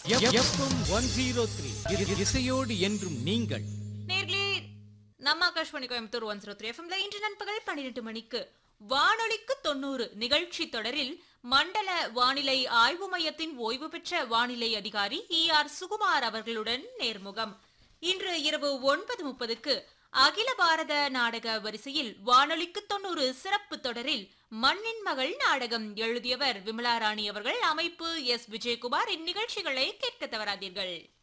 FM one zero three இசையோடு என்றும் நீங்கள் நேர்களே நம்ம Akashvani Coimbatore one zero three எஃப்எம்ல இன்று நண்பகல் பன்னிரெண்டு மணிக்கு வானொலிக்கு தொண்ணூறு நிகழ்ச்சி தொடரில் மண்டல வானிலை ஆய்வு மையத்தின் ஓய்வு பெற்ற வானிலை அதிகாரி இ ஆர் சுகுமார் அவர்களுடன் நேர்முகம் இன்று இரவு ஒன்பது முப்பதுக்கு அகில பாரத நாடக வரிசையில் வானொலிக்கு தொண்ணூறு சிறப்பு தொடரில் மண்ணின் மகள் நாடகம் எழுதியவர் விமலா ராணி அவர்கள் அமைப்பு எஸ் விஜயகுமார் இந்நிகழ்ச்சிகளை கேட்க தவறாதீர்கள்